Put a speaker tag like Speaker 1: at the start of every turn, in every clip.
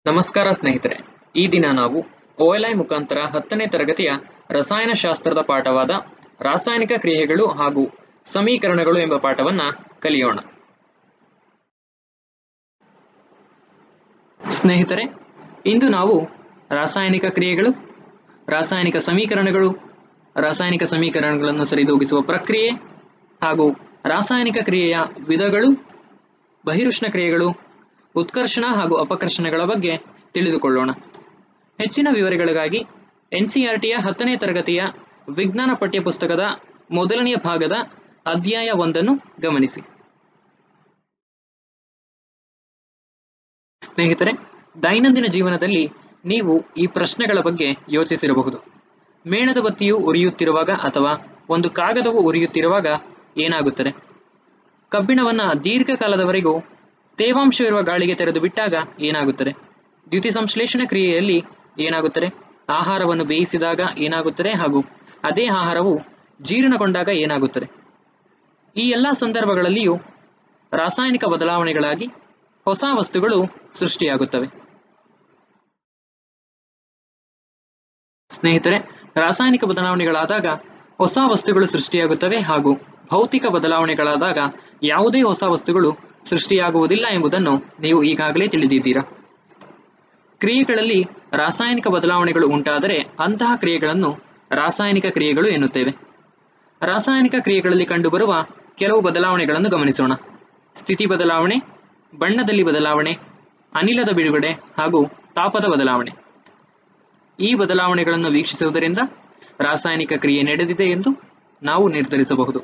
Speaker 1: ನಮಸ್ಕಾರ ಸ್ನೇಹಿತರೆ ಈ ದಿನ ನಾವು ಓಎಲ್ಐ ಮುಖಾಂತರ ಹತ್ತನೇ ತರಗತಿಯ ರಸಾಯನಶಾಸ್ತ್ರದ ಪಾಠವಾದ ರಾಸಾಯನಿಕ ಕ್ರಿಯೆಗಳು ಹಾಗೂ ಸಮೀಕರಣಗಳು ಎಂಬ ಪಾಠವನ್ನ ಕಲಿಯೋಣ ಸ್ನೇಹಿತರೆ ಇಂದು ನಾವು ರಾಸಾಯನಿಕ ಕ್ರಿಯೆಗಳು ರಾಸಾಯನಿಕ ಸಮೀಕರಣಗಳು ರಾಸಾಯನಿಕ ಸಮೀಕರಣಗಳನ್ನು ಸರಿದೂಗಿಸುವ ಪ್ರಕ್ರಿಯೆ ಹಾಗೂ ರಾಸಾಯನಿಕ ಕ್ರಿಯೆಯ ವಿಧಗಳು ಬಹಿರುಷ್ಣ ಕ್ರಿಯೆಗಳು ಉತ್ಕರ್ಷಣ ಹಾಗೂ ಅಪಕರ್ಷಣಗಳ ಬಗ್ಗೆ ತಿಳಿದುಕೊಳ್ಳೋಣ ಹೆಚ್ಚಿನ ವಿವರಗಳಿಗಾಗಿ ಎನ್ಸಿಆರ್ಟಿಯ ಹತ್ತನೇ ತರಗತಿಯ ವಿಜ್ಞಾನ ಪಠ್ಯಪುಸ್ತಕದ ಮೊದಲನೆಯ ಭಾಗದ ಅಧ್ಯಾಯ ಒಂದನ್ನು ಗಮನಿಸಿ ಸ್ನೇಹಿತರೆ ದೈನಂದಿನ ಜೀವನದಲ್ಲಿ ನೀವು ಈ ಪ್ರಶ್ನೆಗಳ ಬಗ್ಗೆ ಯೋಚಿಸಿರಬಹುದು ಮೇಣದ ಬತ್ತಿಯು ಉರಿಯುತ್ತಿರುವಾಗ ಅಥವಾ ಒಂದು ಕಾಗದವು ಉರಿಯುತ್ತಿರುವಾಗ ಏನಾಗುತ್ತದೆ ಕಬ್ಬಿಣವನ್ನ ದೀರ್ಘಕಾಲದವರೆಗೂ ತೇವಾಂಶವಿರುವ ಗಾಳಿಗೆ ತೆರೆದು ಬಿಟ್ಟಾಗ ಏನಾಗುತ್ತದೆ ದ್ಯುತಿ ಸಂಶ್ಲೇಷಣ ಕ್ರಿಯೆಯಲ್ಲಿ ಏನಾಗುತ್ತದೆ ಆಹಾರವನ್ನು ಬೇಯಿಸಿದಾಗ ಏನಾಗುತ್ತದೆ ಹಾಗೂ ಅದೇ ಆಹಾರವು ಜೀರ್ಣಗೊಂಡಾಗ ಏನಾಗುತ್ತದೆ ಈ ಎಲ್ಲ ಸಂದರ್ಭಗಳಲ್ಲಿಯೂ ರಾಸಾಯನಿಕ ಬದಲಾವಣೆಗಳಾಗಿ ಹೊಸ ವಸ್ತುಗಳು ಸೃಷ್ಟಿಯಾಗುತ್ತವೆ ಸ್ನೇಹಿತರೆ ರಾಸಾಯನಿಕ ಬದಲಾವಣೆಗಳಾದಾಗ ಹೊಸ ವಸ್ತುಗಳು ಸೃಷ್ಟಿಯಾಗುತ್ತವೆ ಹಾಗೂ ಭೌತಿಕ ಬದಲಾವಣೆಗಳಾದಾಗ ಯಾವುದೇ ಹೊಸ ವಸ್ತುಗಳು ಸೃಷ್ಟಿಯಾಗುವುದಿಲ್ಲ ಎಂಬುದನ್ನು ನೀವು ಈಗಾಗಲೇ ತಿಳಿದಿದ್ದೀರಾ ಕ್ರಿಯೆಗಳಲ್ಲಿ ರಾಸಾಯನಿಕ ಬದಲಾವಣೆಗಳು ಉಂಟಾದರೆ ಅಂತಹ ಕ್ರಿಯೆಗಳನ್ನು ರಾಸಾಯನಿಕ ಕ್ರಿಯೆಗಳು ಎನ್ನುತ್ತೇವೆ ರಾಸಾಯನಿಕ ಕ್ರಿಯೆಗಳಲ್ಲಿ ಕಂಡುಬರುವ ಕೆಲವು ಬದಲಾವಣೆಗಳನ್ನು ಗಮನಿಸೋಣ ಸ್ಥಿತಿ ಬದಲಾವಣೆ ಬಣ್ಣದಲ್ಲಿ ಬದಲಾವಣೆ ಅನಿಲದ ಬಿಡುಗಡೆ ಹಾಗೂ ತಾಪದ ಬದಲಾವಣೆ ಈ ಬದಲಾವಣೆಗಳನ್ನು ವೀಕ್ಷಿಸುವುದರಿಂದ ರಾಸಾಯನಿಕ ಕ್ರಿಯೆ ನಡೆದಿದೆ ಎಂದು ನಾವು ನಿರ್ಧರಿಸಬಹುದು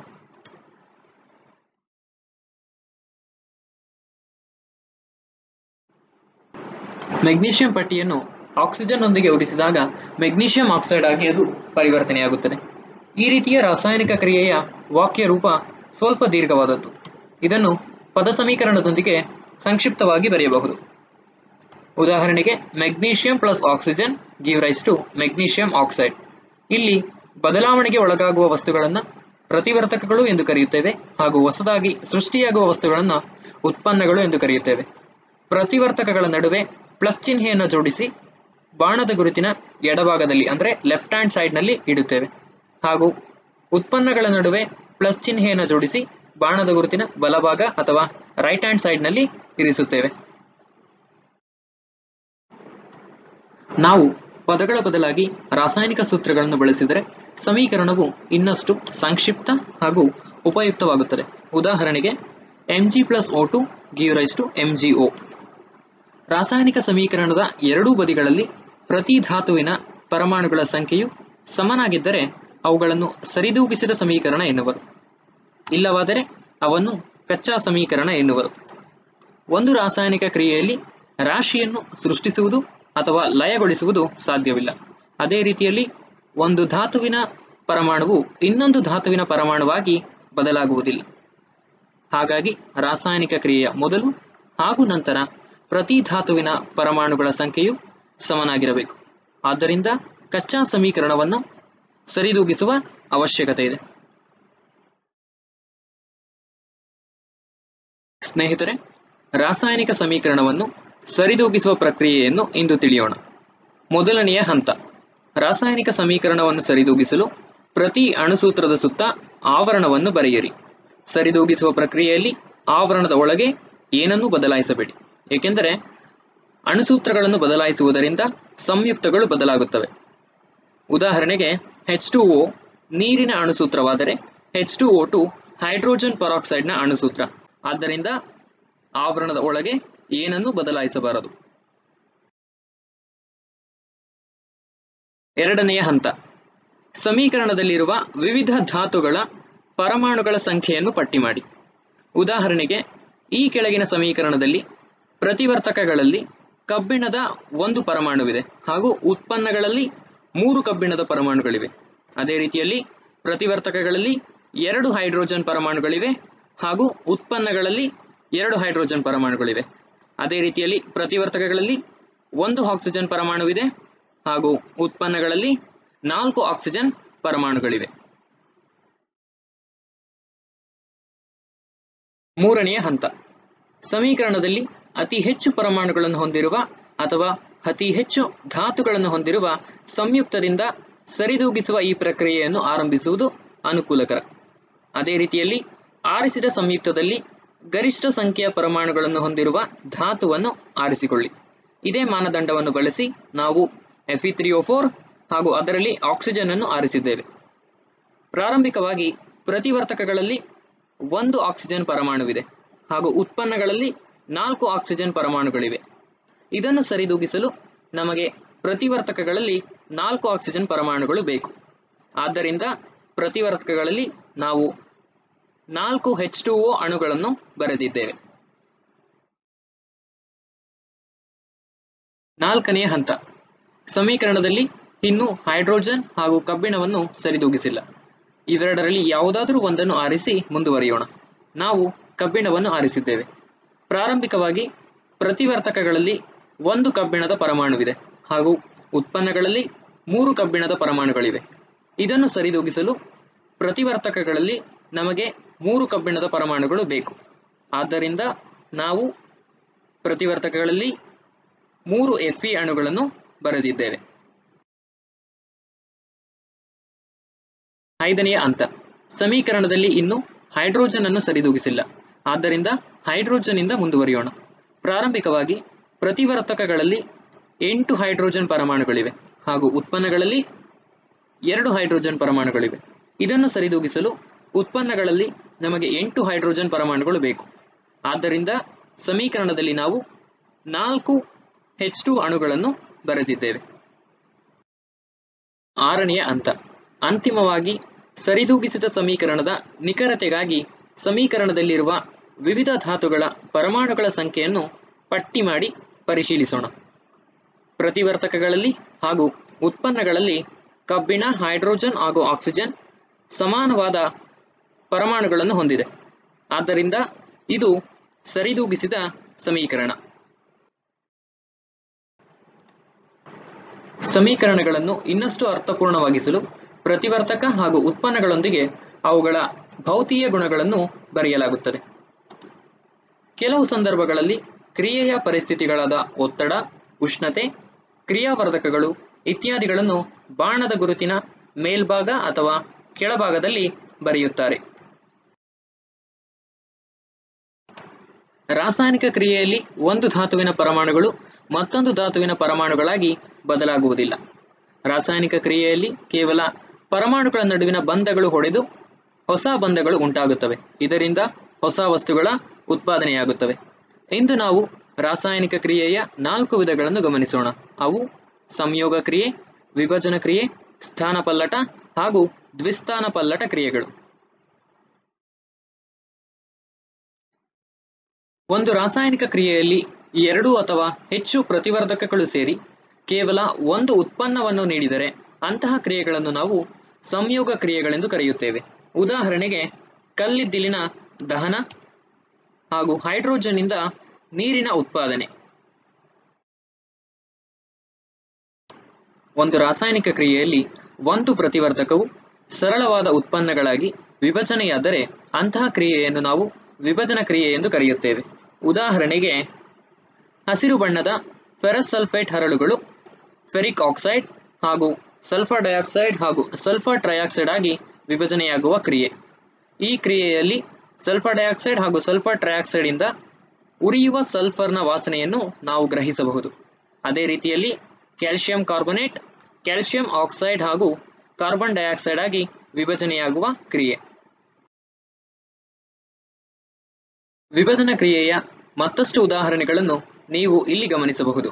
Speaker 1: ಮೆಗ್ನೀಷಿಯಂ ಪಟ್ಟಿಯನ್ನು ಆಕ್ಸಿಜನ್ ನೊಂದಿಗೆ ಉರಿಸಿದಾಗ ಮೆಗ್ನೀಷಿಯಂ ಆಕ್ಸೈಡ್ ಆಗಿ ಅದು ಪರಿವರ್ತನೆಯಾಗುತ್ತದೆ ಈ ರೀತಿಯ ರಾಸಾಯನಿಕ ಕ್ರಿಯೆಯ ವಾಕ್ಯ ರೂಪ ಸ್ವಲ್ಪ ದೀರ್ಘವಾದದ್ದು ಇದನ್ನು ಪದ ಸಮೀಕರಣದೊಂದಿಗೆ ಸಂಕ್ಷಿಪ್ತವಾಗಿ ಬರೆಯಬಹುದು ಉದಾಹರಣೆಗೆ magnesium plus oxygen give rise to magnesium oxide ಇಲ್ಲಿ ಬದಲಾವಣೆಗೆ ಒಳಗಾಗುವ ವಸ್ತುಗಳನ್ನು ಪ್ರತಿವರ್ತಕಗಳು ಎಂದು ಕರೆಯುತ್ತೇವೆ ಹಾಗೂ ಹೊಸದಾಗಿ ಸೃಷ್ಟಿಯಾಗುವ ವಸ್ತುಗಳನ್ನು ಉತ್ಪನ್ನಗಳು ಎಂದು ಕರೆಯುತ್ತೇವೆ ಪ್ರತಿವರ್ತಕಗಳ ನಡುವೆ ಪ್ಲಸ್ ಚಿಹ್ನೆಯನ್ನು ಜೋಡಿಸಿ ಬಾಣದ ಗುರುತಿನ ಎಡಭಾಗದಲ್ಲಿ ಅಂದರೆ ಲೆಫ್ಟ್ ಹ್ಯಾಂಡ್ ಸೈಡ್ ನಲ್ಲಿ ಇಡುತ್ತೇವೆ ಹಾಗೂ ಉತ್ಪನ್ನಗಳ ನಡುವೆ ಪ್ಲಸ್ ಚಿಹ್ನೆಯನ್ನು ಜೋಡಿಸಿ ಬಾಣದ ಗುರುತಿನ ಬಲಭಾಗ ಅಥವಾ ರೈಟ್ ಹ್ಯಾಂಡ್ ಸೈಡ್ ನಲ್ಲಿ ಇರಿಸುತ್ತೇವೆ ನಾವು ಪದಗಳ ಬದಲಾಗಿ ರಾಸಾಯನಿಕ ಸೂತ್ರಗಳನ್ನು ಬಳಸಿದರೆ ಸಮೀಕರಣವು ಇನ್ನಷ್ಟು ಸಂಕ್ಷಿಪ್ತ ಹಾಗೂ ಉಪಯುಕ್ತವಾಗುತ್ತದೆ ಉದಾಹರಣೆಗೆ M G plus O two give rise to M G O ರಾಸಾಯನಿಕ ಸಮೀಕರಣದ ಎರಡೂ ಬದಿಗಳಲ್ಲಿ ಪ್ರತಿ ಧಾತುವಿನ ಪರಮಾಣುಗಳ ಸಂಖ್ಯೆಯು ಸಮನಾಗಿದ್ದರೆ ಅವುಗಳನ್ನು ಸರಿದೂಗಿಸಿದ ಸಮೀಕರಣ ಎನ್ನುವರು ಇಲ್ಲವಾದರೆ ಅವನ್ನು ಕಚ್ಚಾ ಸಮೀಕರಣ ಎನ್ನುವರು ಒಂದು ರಾಸಾಯನಿಕ ಕ್ರಿಯೆಯಲ್ಲಿ ರಾಶಿಯನ್ನು ಸೃಷ್ಟಿಸುವುದು ಅಥವಾ ಲಯಗೊಳಿಸುವುದು ಸಾಧ್ಯವಿಲ್ಲ ಅದೇ ರೀತಿಯಲ್ಲಿ ಒಂದು ಧಾತುವಿನ ಪರಮಾಣುವು ಇನ್ನೊಂದು ಧಾತುವಿನ ಪರಮಾಣುವಾಗಿ ಬದಲಾಗುವುದಿಲ್ಲ ಹಾಗಾಗಿ ರಾಸಾಯನಿಕ ಕ್ರಿಯೆಯ ಮೊದಲು ಹಾಗೂ ನಂತರ ಪ್ರತಿ ಧಾತುವಿನ ಪರಮಾಣುಗಳ ಸಂಖ್ಯೆಯು ಸಮನಾಗಿರಬೇಕು ಆದ್ದರಿಂದ ಕಚ್ಚಾ ಸಮೀಕರಣವನ್ನು ಸರಿದೂಗಿಸುವ ಅವಶ್ಯಕತೆ ಇದೆ ಸ್ನೇಹಿತರೆ ರಾಸಾಯನಿಕ ಸಮೀಕರಣವನ್ನು ಸರಿದೂಗಿಸುವ ಪ್ರಕ್ರಿಯೆಯನ್ನು ಇಂದು ತಿಳಿಯೋಣ ಮೊದಲನೆಯ ಹಂತ ರಾಸಾಯನಿಕ ಸಮೀಕರಣವನ್ನು ಸರಿದೂಗಿಸಲು ಪ್ರತಿ ಅಣುಸೂತ್ರದ ಸುತ್ತ ಆವರಣವನ್ನು ಬರೆಯಿರಿ ಸರಿದೂಗಿಸುವ ಪ್ರಕ್ರಿಯೆಯಲ್ಲಿ ಆವರಣದ ಒಳಗೆ ಏನನ್ನೂ ಬದಲಾಯಿಸಬೇಡಿ ಏಕೆಂದರೆ ಅಣುಸೂತ್ರಗಳನ್ನು ಬದಲಾಯಿಸುವುದರಿಂದ ಸಂಯುಕ್ತಗಳು ಬದಲಾಗುತ್ತವೆ ಉದಾಹರಣೆಗೆ ಹೆಚ್ ಟು ಒ ನೀರಿನ ಅಣುಸೂತ್ರವಾದರೆ H two O two hydrogen ಪರಾಕ್ಸೈಡ್ನ ಅಣುಸೂತ್ರ ಆದ್ದರಿಂದ ಆವರಣದ ಒಳಗೆ ಏನನ್ನೂ ಬದಲಾಯಿಸಬಾರದು ಎರಡನೆಯ ಹಂತ ಸಮೀಕರಣದಲ್ಲಿರುವ ವಿವಿಧ ಧಾತುಗಳ ಪರಮಾಣುಗಳ ಸಂಖ್ಯೆಯನ್ನು ಪಟ್ಟಿ ಮಾಡಿ ಉದಾಹರಣೆಗೆ ಈ ಕೆಳಗಿನ ಸಮೀಕರಣದಲ್ಲಿ ಪ್ರತಿವರ್ತಕಗಳಲ್ಲಿ ಕಬ್ಬಿಣದ ಒಂದು ಪರಮಾಣುವಿದೆ ಹಾಗೂ ಉತ್ಪನ್ನಗಳಲ್ಲಿ ಮೂರು ಕಬ್ಬಿಣದ ಪರಮಾಣುಗಳಿವೆ ಅದೇ ರೀತಿಯಲ್ಲಿ ಪ್ರತಿವರ್ತಕಗಳಲ್ಲಿ ಎರಡು ಹೈಡ್ರೋಜನ್ ಪರಮಾಣುಗಳಿವೆ ಹಾಗೂ ಉತ್ಪನ್ನಗಳಲ್ಲಿ ಎರಡು ಹೈಡ್ರೋಜನ್ ಪರಮಾಣುಗಳಿವೆ ಅದೇ ರೀತಿಯಲ್ಲಿ ಪ್ರತಿವರ್ತಕಗಳಲ್ಲಿ ಒಂದು ಆಕ್ಸಿಜನ್ ಪರಮಾಣುವಿದೆ ಹಾಗೂ ಉತ್ಪನ್ನಗಳಲ್ಲಿ ನಾಲ್ಕು ಆಕ್ಸಿಜನ್ ಪರಮಾಣುಗಳಿವೆ ಮೂರನೆಯ ಹಂತ ಸಮೀಕರಣದಲ್ಲಿ ಅತಿ ಹೆಚ್ಚು ಪರಮಾಣುಗಳನ್ನು ಹೊಂದಿರುವ ಅಥವಾ ಅತಿ ಹೆಚ್ಚು ಧಾತುಗಳನ್ನು ಹೊಂದಿರುವ ಸಂಯುಕ್ತದಿಂದ ಸರಿದೂಗಿಸುವ ಈ ಪ್ರಕ್ರಿಯೆಯನ್ನು ಆರಂಭಿಸುವುದು ಅನುಕೂಲಕರ ಅದೇ ರೀತಿಯಲ್ಲಿ ಆರಿಸಿದ ಸಂಯುಕ್ತದಲ್ಲಿ ಗರಿಷ್ಠ ಸಂಖ್ಯೆಯ ಪರಮಾಣುಗಳನ್ನು ಹೊಂದಿರುವ ಧಾತುವನ್ನು ಆರಿಸಿಕೊಳ್ಳಿ ಇದೇ ಮಾನದಂಡವನ್ನು ಬಳಸಿ ನಾವು ಎಫ್ ತ್ರೀ ಓ ಫೋರ್ ಹಾಗೂ ಅದರಲ್ಲಿ ಆಕ್ಸಿಜನ್ ಅನ್ನು ಆರಿಸಿದ್ದೇವೆ ಪ್ರಾರಂಭಿಕವಾಗಿ ಪ್ರತಿವರ್ತಕಗಳಲ್ಲಿ ಒಂದು ಆಕ್ಸಿಜನ್ ಪರಮಾಣುವಿದೆ ಹಾಗೂ ಉತ್ಪನ್ನಗಳಲ್ಲಿ ನಾಲ್ಕು ಆಕ್ಸಿಜನ್ ಪರಮಾಣುಗಳಿವೆ ಇದನ್ನು ಸರಿದೂಗಿಸಲು ನಮಗೆ ಪ್ರತಿವರ್ತಕಗಳಲ್ಲಿ ನಾಲ್ಕು ಆಕ್ಸಿಜನ್ ಪರಮಾಣುಗಳು ಬೇಕು ಆದ್ದರಿಂದ ಪ್ರತಿವರ್ತಕಗಳಲ್ಲಿ ನಾವು ನಾಲ್ಕು ಹೆಚ್ ಟು ಒ ಅಣುಗಳನ್ನು ಬರೆದಿದ್ದೇವೆ ನಾಲ್ಕನೆಯ ಹಂತ ಸಮೀಕರಣದಲ್ಲಿ ಇನ್ನು ಹೈಡ್ರೋಜನ್ ಹಾಗೂ ಕಬ್ಬಿಣವನ್ನು ಸರಿದೂಗಿಸಿಲ್ಲ ಇವೆರಡರಲ್ಲಿ ಯಾವುದಾದರೂ ಒಂದನ್ನು ಆರಿಸಿ ಮುಂದುವರಿಯೋಣ ನಾವು ಕಬ್ಬಿಣವನ್ನು ಆರಿಸಿದ್ದೇವೆ ಪ್ರಾರಂಭಿಕವಾಗಿ ಪ್ರತಿವರ್ತಕಗಳಲ್ಲಿ ಒಂದು ಕಬ್ಬಿಣದ ಪರಮಾಣುವಿದೆ ಹಾಗೂ ಉತ್ಪನ್ನಗಳಲ್ಲಿ ಮೂರು ಕಬ್ಬಿಣದ ಪರಮಾಣುಗಳಿವೆ ಇದನ್ನು ಸರಿದೂಗಿಸಲು ಪ್ರತಿವರ್ತಕಗಳಲ್ಲಿ ನಮಗೆ ಮೂರು ಕಬ್ಬಿಣದ ಪರಮಾಣುಗಳು ಬೇಕು ಆದ್ದರಿಂದ ನಾವು ಪ್ರತಿವರ್ತಕಗಳಲ್ಲಿ ಮೂರು ಎಫ್ಇ ಅಣುಗಳನ್ನು ಬರೆದಿದ್ದೇವೆ ಐದನೆಯ ಹಂತ ಸಮೀಕರಣದಲ್ಲಿ ಇನ್ನು ಹೈಡ್ರೋಜನ್ ಅನ್ನು ಸರಿದೂಗಿಸಿಲ್ಲ ಆದ್ದರಿಂದ ಹೈಡ್ರೋಜನ್ ಇಂದ ಮುಂದುವರಿಯೋಣ ಪ್ರಾರಂಭಿಕವಾಗಿ ಪ್ರತಿವರ್ತಕಗಳಲ್ಲಿ ಎಂಟು ಹೈಡ್ರೋಜನ್ ಪರಮಾಣುಗಳಿವೆ ಹಾಗೂ ಉತ್ಪನ್ನಗಳಲ್ಲಿ ಎರಡು ಹೈಡ್ರೋಜನ್ ಪರಮಾಣುಗಳಿವೆ ಇದನ್ನು ಸರಿದೂಗಿಸಲು ಉತ್ಪನ್ನಗಳಲ್ಲಿ ನಮಗೆ ಎಂಟು ಹೈಡ್ರೋಜನ್ ಪರಮಾಣುಗಳು ಬೇಕು ಆದ್ದರಿಂದ ಸಮೀಕರಣದಲ್ಲಿ ನಾವು ನಾಲ್ಕು ಹೆಚ್ ಟು ಅಣುಗಳನ್ನು ಬರೆದಿದ್ದೇವೆ ಆರನೆಯ ಹಂತ ಅಂತಿಮವಾಗಿ ಸರಿದೂಗಿಸಿದ ಸಮೀಕರಣದ ನಿಖರತೆಗಾಗಿ ಸಮೀಕರಣದಲ್ಲಿರುವ ವಿವಿಧ ಧಾತುಗಳ ಪರಮಾಣುಗಳ ಸಂಖ್ಯೆಯನ್ನು ಪಟ್ಟಿ ಮಾಡಿ ಪರಿಶೀಲಿಸೋಣ ಪ್ರತಿವರ್ತಕಗಳಲ್ಲಿ ಹಾಗೂ ಉತ್ಪನ್ನಗಳಲ್ಲಿ ಕಬ್ಬಿಣ ಹೈಡ್ರೋಜನ್ ಹಾಗೂ ಆಕ್ಸಿಜನ್ ಸಮಾನವಾದ ಪರಮಾಣುಗಳನ್ನು ಹೊಂದಿದೆ ಆದ್ದರಿಂದ ಇದು ಸರಿದೂಗಿಸಿದ ಸಮೀಕರಣ ಸಮೀಕರಣಗಳನ್ನು ಇನ್ನಷ್ಟು ಅರ್ಥಪೂರ್ಣವಾಗಿಸಲು ಪ್ರತಿವರ್ತಕ ಹಾಗೂ ಉತ್ಪನ್ನಗಳೊಂದಿಗೆ ಅವುಗಳ ಭೌತೀಯ ಗುಣಗಳನ್ನು ಬರೆಯಲಾಗುತ್ತದೆ ಕೆಲವು ಸಂದರ್ಭಗಳಲ್ಲಿ ಕ್ರಿಯೆಯ ಪರಿಸ್ಥಿತಿಗಳಾದ ಒತ್ತಡ ಉಷ್ಣತೆ ಕ್ರಿಯಾವರ್ಧಕಗಳು ಇತ್ಯಾದಿಗಳನ್ನು ಬಾಣದ ಗುರುತಿನ ಮೇಲ್ಭಾಗ ಅಥವಾ ಕೆಳಭಾಗದಲ್ಲಿ ಬರೆಯುತ್ತಾರೆ ರಾಸಾಯನಿಕ ಕ್ರಿಯೆಯಲ್ಲಿ ಒಂದು ಧಾತುವಿನ ಪರಮಾಣುಗಳು ಮತ್ತೊಂದು ಧಾತುವಿನ ಪರಮಾಣುಗಳಾಗಿ ಬದಲಾಗುವುದಿಲ್ಲ ರಾಸಾಯನಿಕ ಕ್ರಿಯೆಯಲ್ಲಿ ಕೇವಲ ಪರಮಾಣುಗಳ ನಡುವಿನ ಬಂಧಗಳು ಹೊಡೆದು ಹೊಸ ಬಂಧಗಳು ಉಂಟಾಗುತ್ತವೆ ಇದರಿಂದ ಹೊಸ ವಸ್ತುಗಳ ಉತ್ಪಾದನೆಯಾಗುತ್ತವೆ ಇಂದು ನಾವು ರಾಸಾಯನಿಕ ಕ್ರಿಯೆಯ ನಾಲ್ಕು ವಿಧಗಳನ್ನು ಗಮನಿಸೋಣ ಅವು ಸಂಯೋಗ ಕ್ರಿಯೆ ವಿಭಜನ ಕ್ರಿಯೆ ಸ್ಥಾನ ಪಲ್ಲಟ ಹಾಗೂ ದ್ವಿಸ್ಥಾನ ಪಲ್ಲಟ ಕ್ರಿಯೆಗಳು ಒಂದು ರಾಸಾಯನಿಕ ಕ್ರಿಯೆಯಲ್ಲಿ ಎರಡು ಅಥವಾ ಹೆಚ್ಚು ಪ್ರತಿವರ್ಧಕಗಳು ಸೇರಿ ಕೇವಲ ಒಂದು ಉತ್ಪನ್ನವನ್ನು ನೀಡಿದರೆ ಅಂತಹ ಕ್ರಿಯೆಗಳನ್ನು ನಾವು ಸಂಯೋಗ ಕ್ರಿಯೆಗಳೆಂದು ಕರೆಯುತ್ತೇವೆ ಉದಾಹರಣೆಗೆ ಕಲ್ಲಿದ್ದಿಲಿನ ದಹನ ಹಾಗೂ ಹೈಡ್ರೋಜನ್ ಇಂದ ನೀರಿನ ಉತ್ಪಾದನೆ ಒಂದು ರಾಸಾಯನಿಕ ಕ್ರಿಯೆಯಲ್ಲಿ ಒಂದು ಪ್ರತಿವರ್ಧಕವು ಸರಳವಾದ ಉತ್ಪನ್ನಗಳಾಗಿ ವಿಭಜನೆಯಾದರೆ ಅಂತಹ ಕ್ರಿಯೆಯನ್ನು ನಾವು ವಿಭಜನ ಕ್ರಿಯೆ ಎಂದು ಕರೆಯುತ್ತೇವೆ ಉದಾಹರಣೆಗೆ ಹಸಿರು ಬಣ್ಣದ ಫೆರಸ್ ಸಲ್ಫೇಟ್ ಹರಳುಗಳು ಫೆರಿಕ್ ಆಕ್ಸೈಡ್ ಹಾಗೂ ಸಲ್ಫರ್ ಡೈಆಕ್ಸೈಡ್ ಹಾಗೂ ಸಲ್ಫರ್ ಟ್ರೈಆಕ್ಸೈಡ್ ಆಗಿ ವಿಭಜನೆಯಾಗುವ ಕ್ರಿಯೆ ಈ ಕ್ರಿಯೆಯಲ್ಲಿ ಸಲ್ಫರ್ ಡೈಆಕ್ಸೈಡ್ ಹಾಗೂ ಸಲ್ಫರ್ ಟ್ರೈಆಕ್ಸೈಡ್ ಇಂದ ಉರಿಯುವ ಸಲ್ಫರ್ನ ವಾಸನೆಯನ್ನು ನಾವು ಗ್ರಹಿಸಬಹುದು ಅದೇ ರೀತಿಯಲ್ಲಿ ಕ್ಯಾಲ್ಸಿಯಂ ಕಾರ್ಬೊನೇಟ್ ಕ್ಯಾಲ್ಸಿಯಂ ಆಕ್ಸೈಡ್ ಹಾಗೂ ಕಾರ್ಬನ್ ಡೈಆಕ್ಸೈಡ್ ಆಗಿ ವಿಭಜನೆಯಾಗುವ ಕ್ರಿಯೆ ವಿಭಜನ ಕ್ರಿಯೆಯ ಮತ್ತಷ್ಟು ಉದಾಹರಣೆಗಳನ್ನು ನೀವು ಇಲ್ಲಿ ಗಮನಿಸಬಹುದು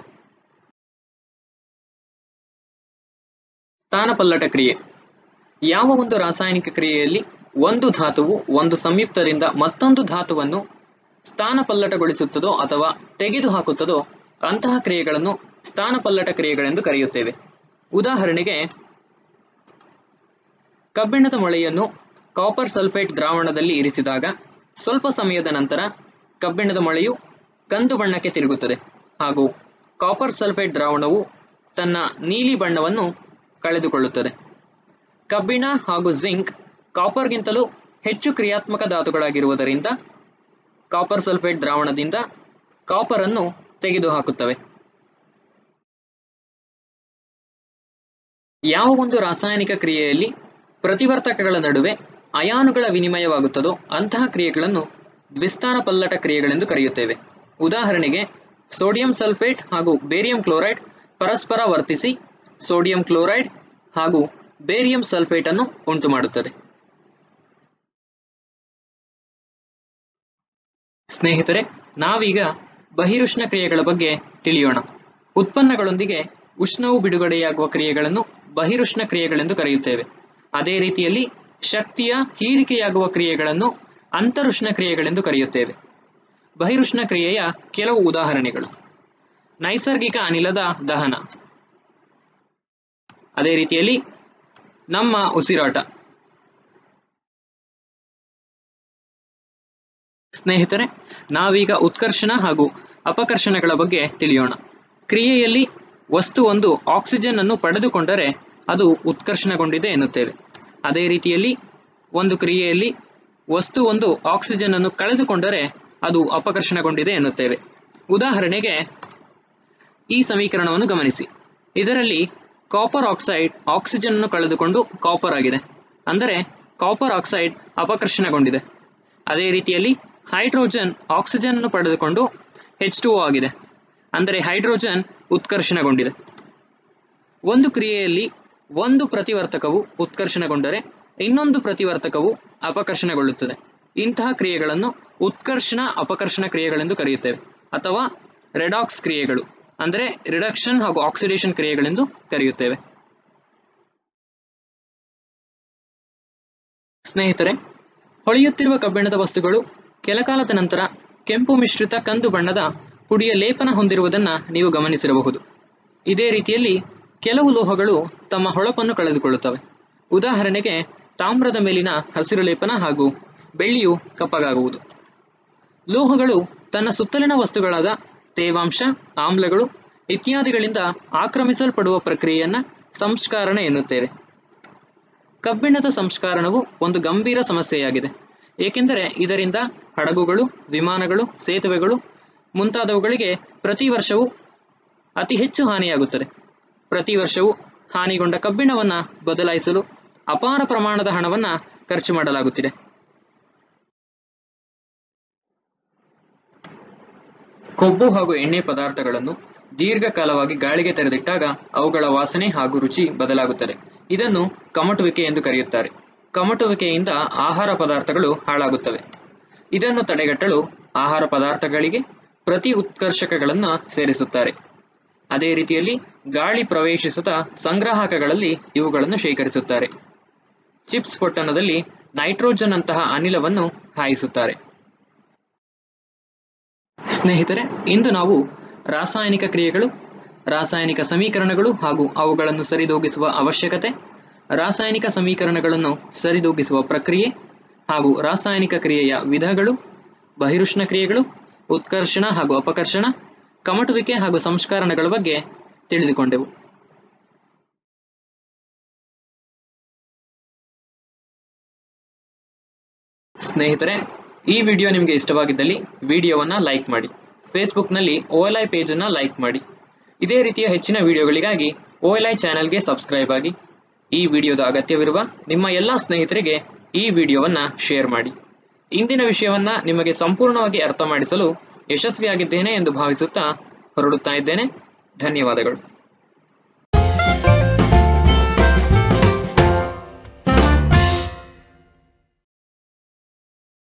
Speaker 1: ಸ್ಥಾನಪಲ್ಲಟ ಕ್ರಿಯೆ ಯಾವ ಒಂದು ರಾಸಾಯನಿಕ ಕ್ರಿಯೆಯಲ್ಲಿ ಒಂದು ಧಾತುವು ಒಂದು ಸಂಯುಕ್ತದಿಂದ ಮತ್ತೊಂದು ಧಾತುವನ್ನು ಸ್ಥಾನಪಲ್ಲಟಗೊಳಿಸುತ್ತದೋ ಅಥವಾ ತೆಗೆದುಹಾಕುತ್ತದೋ ಅಂತಹ ಕ್ರಿಯೆಗಳನ್ನು ಸ್ಥಾನಪಲ್ಲಟ ಕ್ರಿಯೆಗಳೆಂದು ಕರೆಯುತ್ತೇವೆ ಉದಾಹರಣೆಗೆ ಕಬ್ಬಿಣದ ಮೊಳೆಯನ್ನು ಕಾಪರ್ ಸಲ್ಫೇಟ್ ದ್ರಾವಣದಲ್ಲಿ ಇರಿಸಿದಾಗ ಸ್ವಲ್ಪ ಸಮಯದ ನಂತರ ಕಬ್ಬಿಣದ ಮೊಳೆಯು ಕಂದು ಬಣ್ಣಕ್ಕೆ ತಿರುಗುತ್ತದೆ ಹಾಗೂ ಕಾಪರ್ ಸಲ್ಫೇಟ್ ದ್ರಾವಣವು ತನ್ನ ನೀಲಿ ಬಣ್ಣವನ್ನು ಕಳೆದುಕೊಳ್ಳುತ್ತದೆ ಕಬ್ಬಿಣ ಹಾಗೂ ಜಿಂಕ್ ಕಾಪರ್ಗಿಂತಲೂ ಹೆಚ್ಚು ಕ್ರಿಯಾತ್ಮಕ ಧಾತುಗಳಾಗಿರುವುದರಿಂದ ಕಾಪರ್ ಸಲ್ಫೇಟ್ ದ್ರಾವಣದಿಂದ ಕಾಪರ್ ಅನ್ನು ತೆಗೆದುಹಾಕುತ್ತವೆ ಯಾವ ಒಂದು ರಾಸಾಯನಿಕ ಕ್ರಿಯೆಯಲ್ಲಿ ಪ್ರತಿವರ್ತಕಗಳ ನಡುವೆ ಅಯಾನುಗಳ ವಿನಿಮಯವಾಗುತ್ತದೋ ಅಂತಹ ಕ್ರಿಯೆಗಳನ್ನು ದ್ವಿಸ್ಥಾನ ಪಲ್ಲಟ ಕ್ರಿಯೆಗಳೆಂದು ಕರೆಯುತ್ತೇವೆ ಉದಾಹರಣೆಗೆ ಸೋಡಿಯಂ ಸಲ್ಫೇಟ್ ಹಾಗೂ ಬೇರಿಯಂ ಕ್ಲೋರೈಡ್ ಪರಸ್ಪರ ವರ್ತಿಸಿ ಸೋಡಿಯಂ ಕ್ಲೋರೈಡ್ ಹಾಗೂ ಬೇರಿಯಂ ಸಲ್ಫೇಟ್ ಅನ್ನು ಉಂಟು ಮಾಡುತ್ತದೆ ಸ್ನೇಹಿತರೆ ನಾವೀಗ ಬಹಿರುಷ್ಣ ಕ್ರಿಯೆಗಳ ಬಗ್ಗೆ ತಿಳಿಯೋಣ ಉತ್ಪನ್ನಗಳೊಂದಿಗೆ ಉಷ್ಣವು ಬಿಡುಗಡೆಯಾಗುವ ಕ್ರಿಯೆಗಳನ್ನು ಬಹಿರುಷ್ಣ ಕ್ರಿಯೆಗಳೆಂದು ಕರೆಯುತ್ತೇವೆ ಅದೇ ರೀತಿಯಲ್ಲಿ ಶಕ್ತಿಯ ಹೀರಿಕೆಯಾಗುವ ಕ್ರಿಯೆಗಳನ್ನು ಅಂತರುಷ್ಣ ಕ್ರಿಯೆಗಳೆಂದು ಕರೆಯುತ್ತೇವೆ ಬಹಿರುಷ್ಣ ಕ್ರಿಯೆಯ ಕೆಲವು ಉದಾಹರಣೆಗಳು ನೈಸರ್ಗಿಕ ಅನಿಲದ ದಹನ ಅದೇ ರೀತಿಯಲ್ಲಿ ನಮ್ಮ ಉಸಿರಾಟ ಸ್ನೇಹಿತರೆ ನಾವೀಗ ಉತ್ಕರ್ಷಣ ಹಾಗೂ ಅಪಕರ್ಷಣಗಳ ಬಗ್ಗೆ ತಿಳಿಯೋಣ ಕ್ರಿಯೆಯಲ್ಲಿ ವಸ್ತುವೊಂದು ಆಕ್ಸಿಜನ್ ಅನ್ನು ಪಡೆದುಕೊಂಡರೆ ಅದು ಉತ್ಕರ್ಷಣಗೊಂಡಿದೆ ಎನ್ನುತ್ತೇವೆ ಅದೇ ರೀತಿಯಲ್ಲಿ ಒಂದು ಕ್ರಿಯೆಯಲ್ಲಿ ವಸ್ತುವೊಂದು ಆಕ್ಸಿಜನ್ ಅನ್ನು ಕಳೆದುಕೊಂಡರೆ ಅದು ಅಪಕರ್ಷಣಗೊಂಡಿದೆ ಎನ್ನುತ್ತೇವೆ ಉದಾಹರಣೆಗೆ ಈ ಸಮೀಕರಣವನ್ನು ಗಮನಿಸಿ ಇದರಲ್ಲಿ ಕಾಪರ್ ಆಕ್ಸೈಡ್ ಆಕ್ಸಿಜನ್ ಅನ್ನು ಕಳೆದುಕೊಂಡು ಕಾಪರ್ ಆಗಿದೆ ಅಂದರೆ ಕಾಪರ್ ಆಕ್ಸೈಡ್ ಅಪಕರ್ಷಣಗೊಂಡಿದೆ ಅದೇ ರೀತಿಯಲ್ಲಿ ಹೈಡ್ರೋಜನ್ ಆಕ್ಸಿಜನ್ ಅನ್ನು ಪಡೆದುಕೊಂಡು ಹೆಚ್ ಟು ಆಗಿದೆ ಅಂದರೆ ಹೈಡ್ರೋಜನ್ ಉತ್ಕರ್ಷಣಗೊಂಡಿದೆ ಒಂದು ಕ್ರಿಯೆಯಲ್ಲಿ ಒಂದು ಪ್ರತಿವರ್ತಕವು ಉತ್ಕರ್ಷಣಗೊಂಡರೆ ಇನ್ನೊಂದು ಪ್ರತಿವರ್ತಕವು ಅಪಕರ್ಷಣಗೊಳ್ಳುತ್ತದೆ ಇಂತಹ ಕ್ರಿಯೆಗಳನ್ನು ಉತ್ಕರ್ಷಣ ಅಪಕರ್ಷಣ ಕ್ರಿಯೆಗಳೆಂದು ಕರೆಯುತ್ತೇವೆ ಅಥವಾ ರೆಡಾಕ್ಸ್ ಕ್ರಿಯೆಗಳು ಅಂದರೆ ರಿಡಕ್ಷನ್ ಹಾಗೂ ಆಕ್ಸಿಡೇಷನ್ ಕ್ರಿಯೆಗಳೆಂದು ಕರೆಯುತ್ತೇವೆ ಸ್ನೇಹಿತರೆ ಹೊಳೆಯುತ್ತಿರುವ ಕಬ್ಬಿಣದ ವಸ್ತುಗಳು ಕೆಲಕಾಲದ ನಂತರ ಕೆಂಪು ಮಿಶ್ರಿತ ಕಂದು ಬಣ್ಣದ ಪುಡಿಯ ಲೇಪನ ಹೊಂದಿರುವುದನ್ನ ನೀವು ಗಮನಿಸಿರಬಹುದು ಇದೇ ರೀತಿಯಲ್ಲಿ ಕೆಲವು ಲೋಹಗಳು ತಮ್ಮ ಹೊಳಪನ್ನು ಕಳೆದುಕೊಳ್ಳುತ್ತವೆ ಉದಾಹರಣೆಗೆ ತಾಮ್ರದ ಮೇಲಿನ ಹಸಿರು ಲೇಪನ ಹಾಗೂ ಬೆಳ್ಳಿಯು ಕಪ್ಪಗಾಗುವುದು ಲೋಹಗಳು ತನ್ನ ಸುತ್ತಲಿನ ವಸ್ತುಗಳಾದ ತೇವಾಂಶ ಆಮ್ಲಗಳು ಇತ್ಯಾದಿಗಳಿಂದ ಆಕ್ರಮಿಸಲ್ಪಡುವ ಪ್ರಕ್ರಿಯೆಯನ್ನ ಸಂಸ್ಕಾರಣೆ ಎನ್ನುತ್ತೇವೆ ಕಬ್ಬಿಣದ ಸಂಸ್ಕಾರಣವು ಒಂದು ಗಂಭೀರ ಸಮಸ್ಯೆಯಾಗಿದೆ ಏಕೆಂದರೆ ಇದರಿಂದ ಹಡಗುಗಳು ವಿಮಾನಗಳು ಸೇತುವೆಗಳು ಮುಂತಾದವುಗಳಿಗೆ ಪ್ರತಿ ವರ್ಷವೂ ಅತಿ ಹೆಚ್ಚು ಹಾನಿಯಾಗುತ್ತದೆ ಪ್ರತಿ ವರ್ಷವೂ ಹಾನಿಗೊಂಡ ಕಬ್ಬಿಣವನ್ನ ಬದಲಾಯಿಸಲು ಅಪಾರ ಪ್ರಮಾಣದ ಹಣವನ್ನ ಖರ್ಚು ಮಾಡಲಾಗುತ್ತಿದೆ ಕೊಬ್ಬು ಹಾಗೂ ಎಣ್ಣೆ ಪದಾರ್ಥಗಳನ್ನು ದೀರ್ಘಕಾಲವಾಗಿ ಗಾಳಿಗೆ ತೆರೆದಿಟ್ಟಾಗ ಅವುಗಳ ವಾಸನೆ ಹಾಗೂ ರುಚಿ ಬದಲಾಗುತ್ತದೆ ಇದನ್ನು ಕಮಟುವಿಕೆ ಎಂದು ಕರೆಯುತ್ತಾರೆ ಕಮಟುವಿಕೆಯಿಂದ ಆಹಾರ ಪದಾರ್ಥಗಳು ಹಾಳಾಗುತ್ತವೆ ಇದನ್ನು ತಡೆಗಟ್ಟಲು ಆಹಾರ ಪದಾರ್ಥಗಳಿಗೆ ಪ್ರತಿ ಉತ್ಕರ್ಷಕಗಳನ್ನು ಸೇರಿಸುತ್ತಾರೆ ಅದೇ ರೀತಿಯಲ್ಲಿ ಗಾಳಿ ಪ್ರವೇಶಿಸದ ಸಂಗ್ರಾಹಕಗಳಲ್ಲಿ ಇವುಗಳನ್ನು ಶೇಖರಿಸುತ್ತಾರೆ ಚಿಪ್ಸ್ ಪೊಟ್ಟಣದಲ್ಲಿ ನೈಟ್ರೋಜನ್ ಅಂತಹ ಅನಿಲವನ್ನು ಹಾಯಿಸುತ್ತಾರೆ ಸ್ನೇಹಿತರೆ ಇಂದು ನಾವು ರಾಸಾಯನಿಕ ಕ್ರಿಯೆಗಳು ರಾಸಾಯನಿಕ ಸಮೀಕರಣಗಳು ಹಾಗೂ ಅವುಗಳನ್ನು ಸರಿದೂಗಿಸುವ ಅವಶ್ಯಕತೆ ರಾಸಾಯನಿಕ ಸಮೀಕರಣಗಳನ್ನು ಸರಿದೂಗಿಸುವ ಪ್ರಕ್ರಿಯೆ ಹಾಗೂ ರಾಸಾಯನಿಕ ಕ್ರಿಯೆಯ ವಿಧಗಳು ಬಹಿರುಷ್ಣ ಕ್ರಿಯೆಗಳು ಉತ್ಕರ್ಷಣ ಹಾಗೂ ಅಪಕರ್ಷಣ ಕಮಟುವಿಕೆ ಹಾಗೂ ಸಂಸ್ಕಾರಣಗಳ ಬಗ್ಗೆ ತಿಳಿದುಕೊಂಡೆವು ಸ್ನೇಹಿತರೆ ಈ ವಿಡಿಯೋ ನಿಮಗೆ ಇಷ್ಟವಾಗಿದ್ದಲ್ಲಿ ವಿಡಿಯೋವನ್ನ ಲೈಕ್ ಮಾಡಿ ಫೇಸ್ಬುಕ್ನಲ್ಲಿ ಓಎಲ್ ಐ ಪೇಜನ್ನು ಲೈಕ್ ಮಾಡಿ ಇದೇ ರೀತಿಯ ಹೆಚ್ಚಿನ ವಿಡಿಯೋಗಳಿಗಾಗಿ ಓಎಲ್ ಐ ಚಾನೆಲ್ಗೆ ಸಬ್ಸ್ಕ್ರೈಬ್ ಆಗಿ ಈ ವಿಡಿಯೋದ ಅಗತ್ಯವಿರುವ ನಿಮ್ಮ ಎಲ್ಲ ಸ್ನೇಹಿತರಿಗೆ ಈ ವಿಡಿಯೋವನ್ನ ಶೇರ್ ಮಾಡಿ ಇಂದಿನ ವಿಷಯವನ್ನ ನಿಮಗೆ ಸಂಪೂರ್ಣವಾಗಿ ಅರ್ಥ ಮಾಡಿಸಲು ಯಶಸ್ವಿಯಾಗಿದ್ದೇನೆ ಎಂದು ಭಾವಿಸುತ್ತಾ ಹೊರಡುತ್ತಾ ಇದ್ದೇನೆ ಧನ್ಯವಾದಗಳು